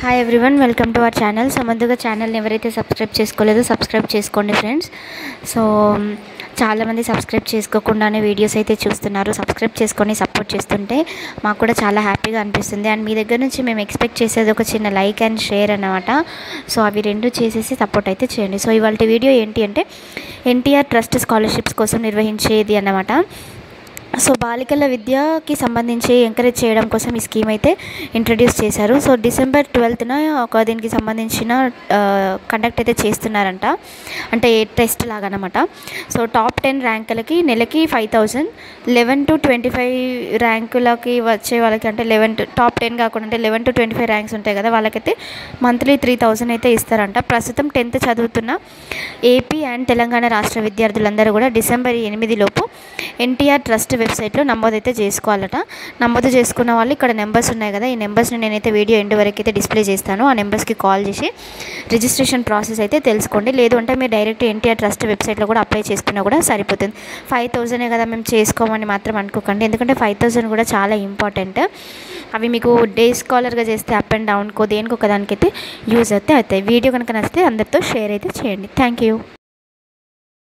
hi everyone welcome to our channel so ముందుగా ఛానల్ని ఎవరైతే సబ్స్క్రైబ్ చేసుకోలేదో సబ్స్క్రైబ్ చేసుకోండి ఫ్రెండ్స్ సో చాలామంది సబ్స్క్రైబ్ చేసుకోకుండానే వీడియోస్ అయితే చూస్తున్నారు సబ్స్క్రైబ్ చేసుకొని సపోర్ట్ చేస్తుంటే మాకు కూడా చాలా హ్యాపీగా అనిపిస్తుంది అండ్ మీ దగ్గర నుంచి మేము ఎక్స్పెక్ట్ చేసేది ఒక చిన్న లైక్ అండ్ షేర్ అన్నమాట సో అవి రెండు చేసేసి సపోర్ట్ అయితే చేయండి సో ఇవాళ వీడియో ఏంటి అంటే ఎన్టీఆర్ ట్రస్ట్ స్కాలర్షిప్స్ కోసం నిర్వహించేది అన్నమాట సో బాలికల విద్యకి సంబంధించి ఎంకరేజ్ చేయడం కోసం ఈ స్కీమ్ అయితే ఇంట్రడ్యూస్ చేశారు సో డిసెంబర్ ట్వెల్త్న ఒక దీనికి సంబంధించిన కండక్ట్ అయితే చేస్తున్నారంట అంటే టెస్ట్ లాగా అనమాట సో టాప్ టెన్ ర్యాంకులకి నెలకి five thousand eleven to twenty five ర్యాంకులకి వచ్చే వాళ్ళకి అంటే లెవెన్ టు టాప్ టెన్ కాకుండా అంటే eleven to twenty five ranks ఉంటాయి కదా వాళ్ళకైతే మంత్లీ త్రీ థౌజండ్ అయితే ఇస్తారంట ప్రస్తుతం టెన్త్ చదువుతున్న ఏపీ అండ్ తెలంగాణ రాష్ట్ర విద్యార్థులందరూ కూడా డిసెంబర్ ఎనిమిది లోపు ఎన్టీఆర్ ట్రస్ట్ వెబ్సైట్లో నమోదైతే చేసుకోవాలట నమోదు చేసుకున్న వాళ్ళు ఇక్కడ నెంబర్స్ ఉన్నాయి కదా ఈ నెంబర్స్ని నేనైతే వీడియో ఎండ్ వరకు అయితే డిస్ప్లే చేస్తాను ఆ నెంబర్స్కి కాల్ చేసి రిజిస్ట్రేషన్ ప్రాసెస్ అయితే తెలుసుకోండి లేదు అంటే మీరు డైరెక్ట్ ఎన్టీఆర్ ట్రస్ట్ వెబ్సైట్లో కూడా అప్లై చేసుకున్నా కూడా సరిపోతుంది ఫైవ్ థౌజండే కదా మేము చేసుకోమని మాత్రం అనుకోకండి ఎందుకంటే ఫైవ్ థౌజండ్ కూడా చాలా ఇంపార్టెంట్ అవి మీకు డే స్కాలర్గా చేస్తే అప్ అండ్ డౌన్కో దేనికి ఒక దానికైతే యూజ్ అయితే అవుతాయి వీడియో కనుక నచ్చితే అందరితో షేర్ అయితే చేయండి థ్యాంక్ యూ